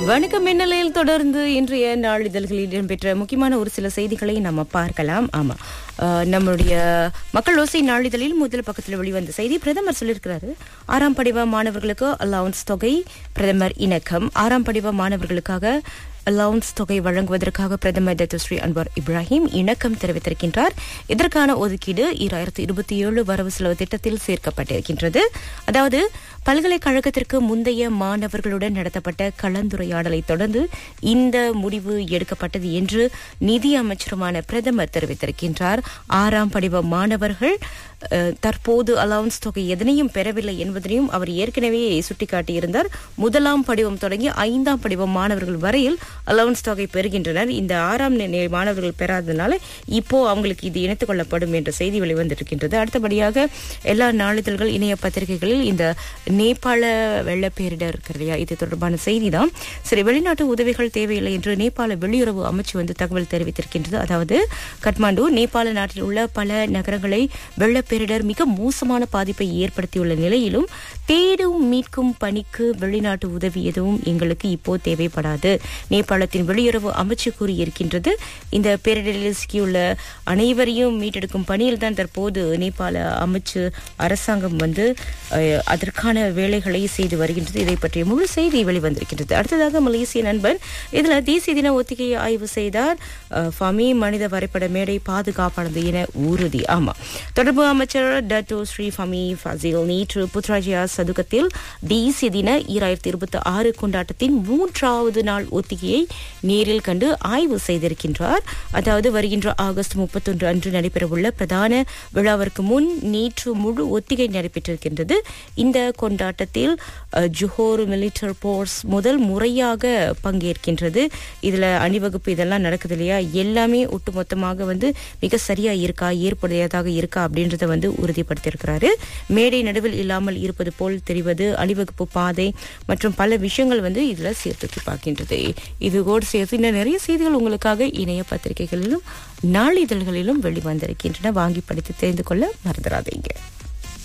வணக்கம் மின்னலையில் தொடர்ந்து இன்றைய நாளிதழ்களில் இடம்பெற்ற முக்கியமான ஒரு சில செய்திகளை நம்ம பார்க்கலாம் ஆமா அஹ், நம்மளுடைய மக்கள் ஓசை நாளிதழில் முதல் பக்கத்தில் வெளிவந்த செய்தி பிரதமர் சொல்லியிருக்கிறாரு ஆறாம் படிவ மாணவர்களுக்கு அலவுன்ஸ் தொகை பிரதமர் இணக்கம் ஆறாம் படிவ மாணவர்களுக்காக அலவுன்ஸ் தொகை வழங்குவதற்காக பிரதமர் டத்துஸ்ரீ அன்வர் இப்ராஹிம் இணக்கம் தெரிவித்திருக்கின்றார் இதற்கான ஒதுக்கீடு இரண்டாயிரத்தி இருபத்தி ஏழு வரவு செலவு திட்டத்தில் சேர்க்கப்பட்டிருக்கின்றது அதாவது பல்கலைக்கழகத்திற்கு முந்தைய மாணவர்களுடன் நடத்தப்பட்ட கலந்துரையாடலை தொடர்ந்து இந்த முடிவு எடுக்கப்பட்டது என்று நிதி அமைச்சருமான பிரதமர் தெரிவித்திருக்கின்றார் ஆறாம் படிவ மாணவர்கள் அஹ், தற்போது அலவுன்ஸ் தொகை எதனையும் பெறவில்லை என்பதனையும் அவர் ஏற்கனவே சுட்டிக்காட்டியிருந்தார் முதலாம் படிவம் தொடங்கி ஐந்தாம் படிவம் மாணவர்கள் வரையில் அலவுன்ஸ் தொகை பெறுகின்றனர் இந்த ஆறாம் நிலை மாணவர்கள் பெறாததுனால இப்போ அவங்களுக்கு இது இணைத்துக் கொள்ளப்படும் என்ற செய்தி வெளிவந்திருக்கின்றது அடுத்தபடியாக எல்லா நாளிதழ்கள் இணைய பத்திரிகைகளில் இந்த நேபாள வெள்ள பேரிடர் இருக்கு இல்லையா இது தொடர்பான செய்தி தான் சரி வெளிநாட்டு உதவிகள் தேவையில்லை என்று நேபாள வெளியுறவு அமைச்சு வந்து தகவல் தெரிவித்திருக்கின்றது அதாவது கட்மாண்டு நேபாள நாட்டில் உள்ள பல நகரங்களை வெள்ளப்பேரிடர் மிக மோசமான பாதிப்பை ஏற்படுத்தியுள்ள நிலையிலும் தேடும் மீட்கும் பணிக்கு வெளிநாட்டு உதவி எதுவும் எங்களுக்கு இப்போ தேவைப்படாது நேபாளத்தின் வெளியுறவு அமைச்சு கூறியிருக்கின்றது இந்த பேரிடரில் சிக்கியுள்ள அனைவரையும் மீட்டெடுக்கும் பணியில் தான் தற்போது நேபாள அமைச்சு அரசாங்கம் வந்து அஹ், அதற்கான வேலைகளை செய்து வருகின்றது இதை பற்றிய முழு செய்தி வெளிவந்திருக்கின்றது அடுத்ததாக மலேசிய நண்பன் இதுல தேசிய தின ஒத்திகையை ஆய்வு செய்தார் அஹ், ஃபமி மனித வரைபட மேடை பாதுகாப்பானது என உறுதி ஆமா தொடர்பு அமைச்சர் டட்டோ ஸ்ரீ ஃபமி ஃபசில் நேற்று புத்ராஜியா சதுக்கத்தில் தேசிய தின ஈராயிரத்தி இருபத்தி ஆறு கொண்டாட்டத்தின் மூன்றாவது நாள் ஒத்திகையை நேரில் கண்டு ஆய்வு செய்திருக்கின்றார் அதாவது வருகின்ற ஆகஸ்ட் முப்பத்தொன்று அன்று நடைபெறவுள்ள பிரதான விழாவிற்கு முன் நேற்று முழு ஒத்திகை நடைபெற்றிருக்கின்றது இந்த கொண்டாட்டத்தில் அஹ், ஜோஹோர் மிலிட்டர் போர்ஸ் முதல் முறையாக பங்கேற்கின்றது இதுல அணிவகுப்பு இதெல்லாம் நடக்குது இல்லையா எல்லாமே ஒட்டுமொத்தமாக வந்து மிக சரியா இருக்கா ஏற்புடையதாக இருக்கா அப்படின்றத வந்து உறுதிப்படுத்தியிருக்கிறாரு மேடை நடுவில் இல்லாமல் இருப்பது போல் தெரிவது அணிவகுப்பு பாதை மற்றும் பல விஷயங்கள் வந்து இதுல சேர்த்து பார்க்கின்றது இது கூட சேர்த்து இன்னும் நிறைய செய்திகள் உங்களுக்காக இணைய பத்திரிகைகளிலும் நாளிதழ்களிலும் வெளிவந்திருக்கின்றன வாங்கி படித்து தெரிந்து கொள்ள மறந்துடாதீங்க